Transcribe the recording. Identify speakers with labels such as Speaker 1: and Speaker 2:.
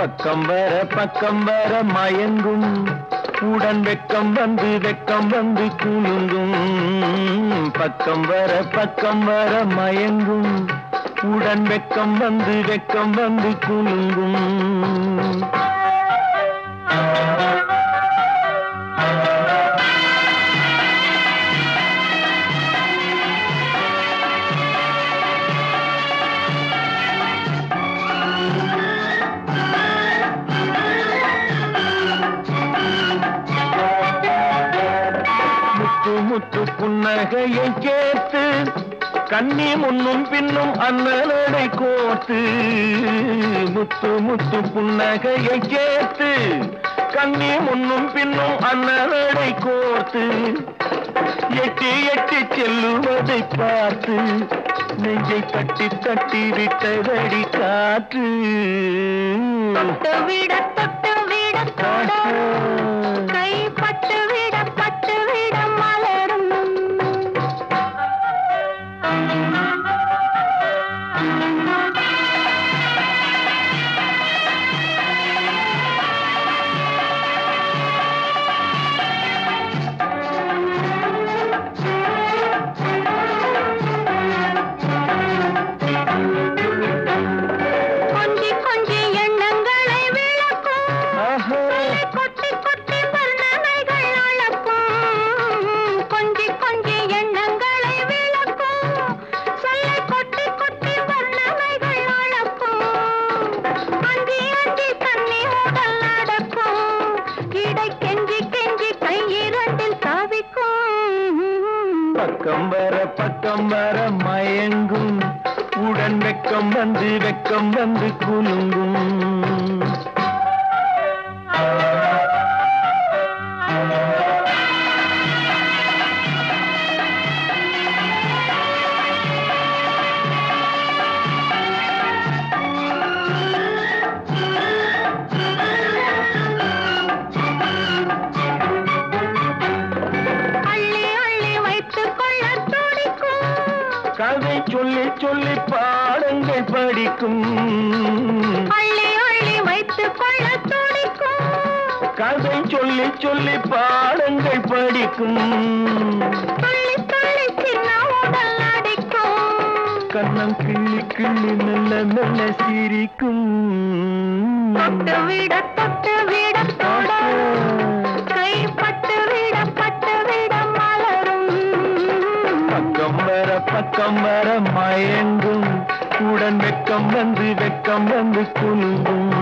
Speaker 1: பக்கம் வர பக்கம் வர மயங்கும் உடன் வெக்கம் வந்து வெக்கம் வந்து குலுங்கும் பக்கம் வர பக்கம் வர மயங்கும் உடன் வெக்கம் வந்து வெக்கம் வந்து குலுங்கும் முத்து முத்து புன்னகையை கேட்டு கண்ணி முன்னும் பின்னும் அண்ணனடை கோத்து முத்து முத்து புன்னகையை கேட்டு கண்ணி முன்னும் பின்னும் அண்ணனடை கோர்த்து எட்டி எட்டி செல்லுவதை பார்த்து நெஞ்சை தட்டி தட்டி விட்டதடி காற்று
Speaker 2: தொட்டு விட தொட்டு விட தொட கை பட்டு விட பட்டு விட மலரும் கொஞ்சி கொஞ்சி எண்ணங்களை விளக்கும்
Speaker 1: ஆஹா.
Speaker 2: கொட்டி கொட்டி வர்ணனைகள் அளக்கும் கொஞ்சி கொஞ்சி எண்ணங்களை விளக்கும் சொல்லை கொட்டி கொட்டி வர்ணனைகள் அளக்கும் அஞ்சி அஞ்சி தண்ணி உடல் நடக்கும் இடை கெஞ்சி கெஞ்சி கை இரண்டில் தவிக்கும்
Speaker 1: பக்கம் வர பக்கம் வர மயங்கும் உடன் வெக்கம் வந்து வெக்கம் வந்து குலுங்கும்
Speaker 2: அள்ளி அள்ளி வைத்துக் கொள்ள துடிக்கும்
Speaker 1: கதை சொல்லி சொல்லி பாடங்கள் படிக்கும்
Speaker 2: அள்ளி அள்ளி வைத்துக் கொள்ள துடிக்கும்
Speaker 1: கதை சொல்லி சொல்லி பாடங்கள் படிக்கும்
Speaker 2: துள்ளி துள்ளி சின்ன உடல் அடிக்கும்
Speaker 1: கண்ணம் கிள்ளி கிள்ளி மெல்ல மெல்ல சிரிக்கும்
Speaker 2: தொட்டு விட தொட்டு விட தொட கை பட்டு விட பட்டு விட மலரும்
Speaker 1: பக்கம் வர பக்கம் வர மயங்கும் உடன் வெக்கம் வந்து வெக்கம் வந்து குலுங்கும்